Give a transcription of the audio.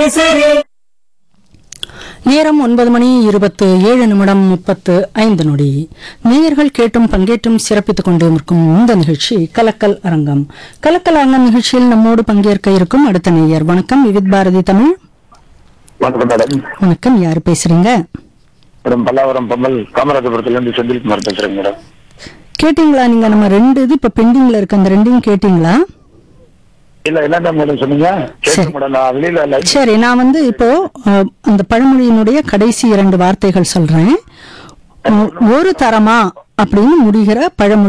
சரி சரி நேரம் ஒன்பது மணி இருபத்து ஏழு நிமிடம் முப்பத்து ஐந்து நொடி நேயர்கள் கேட்டும் பங்கேற்றும் சிறப்பித்துக் கொண்டு இருக்கும் இந்த நிகழ்ச்சி கலக்கல் அரங்கம் கலக்கல் அரங்கம் நிகழ்ச்சியில் நம்மோடு பங்கேற்க இருக்கும் அடுத்த நேயர் வணக்கம் விவித் பாரதி தமிழ் வணக்கம் மேடம் வணக்கம் யார் பேசுறீங்க மேடம் பல்லாவரம் பம்மல் காமராஜபுரத்துல இருந்து செந்தில்குமார் பேசுறேங்க மேடம் கேட்டீங்களா நீங்க நம்ம ரெண்டு இது இப்ப பெண்டிங்ல இருக்க அந்த ரெண்டையும் கேட்டீங்களா இல்ல என்னடா மேடம் சொன்னீங்க சரி. கேட்க மேடம் நான் வெளியில லைட் சரி நான் வந்து இப்போ அஹ், அந்த பழமொழியினுடைய கடைசி இரண்டு வார்த்தைகள் சொல்றேன் அஹ், ஒரு தரமா அப்படின்னு முடிகிற பழமொழி